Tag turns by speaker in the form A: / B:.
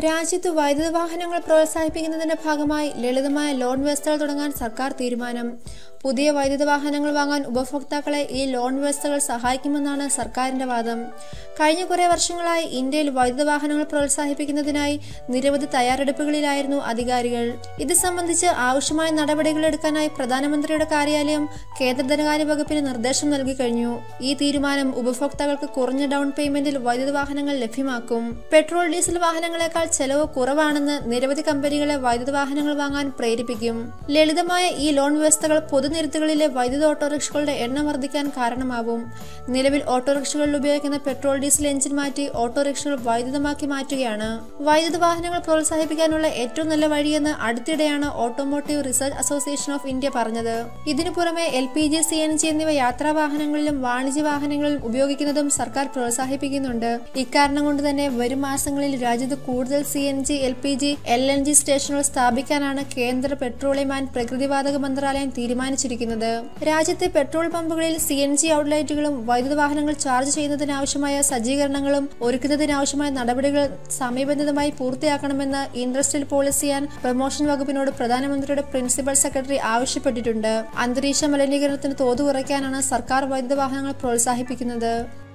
A: രാജ്യത്ത് വൈദ്യുത വാഹനങ്ങൾ പ്രോത്സാഹിപ്പിക്കുന്നതിന്റെ ഭാഗമായി ലളിതമായ ലോൺ വ്യവസ്ഥകൾ തുടങ്ങാൻ സർക്കാർ തീരുമാനം പുതിയ വൈദ്യുത വാഹനങ്ങൾ വാങ്ങാൻ ഉപഭോക്താക്കളെ ഈ ലോൺ വ്യവസ്ഥകൾ സഹായിക്കുമെന്നാണ് സർക്കാരിന്റെ വാദം കഴിഞ്ഞ കുറേ വർഷങ്ങളായി ഇന്ത്യയിൽ വൈദ്യുത വാഹനങ്ങൾ പ്രോത്സാഹിപ്പിക്കുന്നതിനായി നിരവധി തയ്യാറെടുപ്പുകളിലായിരുന്നു അധികാരികൾ ഇത് സംബന്ധിച്ച് ആവശ്യമായ നടപടികൾ എടുക്കാനായി പ്രധാനമന്ത്രിയുടെ കാര്യാലയം കേന്ദ്ര ധനകാര്യ വകുപ്പിന് നിർദ്ദേശം നൽകി കഴിഞ്ഞു ഈ തീരുമാനം ഉപഭോക്താക്കൾക്ക് കുറഞ്ഞ ഡൗൺ പേയ്മെന്റിൽ വൈദ്യുത വാഹനങ്ങൾ ലഭ്യമാക്കും പെട്രോൾ ഡീസൽ വാഹനങ്ങളെക്കാൾ ചെലവ് കുറവാണെന്ന് നിരവധി കമ്പനികളെ വൈദ്യുത വാഹനങ്ങൾ വാങ്ങാൻ പ്രേരിപ്പിക്കും ലളിതമായ ഈ ലോൺ വ്യവസ്ഥകൾ പൊതുനിരത്തുകളിലെ വൈദ്യുത ഓട്ടോറിക്ഷകളുടെ എണ്ണം വർദ്ധിക്കാൻ കാരണമാവും നിലവിൽ ഓട്ടോറിക്ഷകളിൽ ഉപയോഗിക്കുന്ന പെട്രോൾ ഡീസൽ എഞ്ചിൻ മാറ്റി ഓട്ടോറിക്ഷകൾ വൈദ്യുതമാക്കി മാറ്റുകയാണ് വൈദ്യുത വാഹനങ്ങൾ പ്രോത്സാഹിപ്പിക്കാനുള്ള ഏറ്റവും നല്ല വഴിയെന്ന് അടുത്തിടെയാണ് automotive research association of India പറഞ്ഞത് ഇതിനു പുറമെ L P G C N G എന്നിവ യാത്രാ വാഹനങ്ങളിലും വാണിജ്യ വാഹനങ്ങളിലും ഉപയോഗിക്കുന്നതും സർക്കാർ പ്രോത്സാഹിപ്പിക്കുന്നുണ്ട് ഇക്കാരണം കൊണ്ട് തന്നെ വരും മാസങ്ങളിൽ രാജ്യത്ത് കൂടുതൽ C N G L P G L N G സ്റ്റേഷനുകൾ സ്ഥാപിക്കാനാണ് കേന്ദ്ര പെട്രോളിയം ആൻഡ് പ്രകൃതിവാതക മന്ത്രാലയം തീരുമാനിച്ചിരിക്കുന്നത് രാജ്യത്തെ പെട്രോൾ പമ്പുകളിൽ സി എൻ ജി ഔട്ട്ലെറ്റുകളും വൈദ്യുത വാഹനങ്ങൾ ചാർജ് ചെയ്യുന്നതിനാവശ്യമായ സജ്ജീകരണങ്ങളും ഒരുക്കുന്നതിനാവശ്യമായ നടപടികൾ സമയബന്ധിതമായി പൂർത്തിയാക്കണമെന്ന് ഇൻഡസ്ട്രിയൽ പോളിസി ആൻഡ് പ്രൊമോഷൻ വകുപ്പിനോട് പ്രധാനമന്ത്രിയുടെ പ്രിൻസിപ്പൽ സെക്രട്ടറി ആവശ്യപ്പെട്ടിട്ടുണ്ട് അന്തരീക്ഷ മലിനീകരണത്തിന് തോത് കുറയ്ക്കാനാണ് സർക്കാർ വൈദ്യുത വാഹനങ്ങൾ പ്രോത്സാഹിപ്പിക്കുന്നത്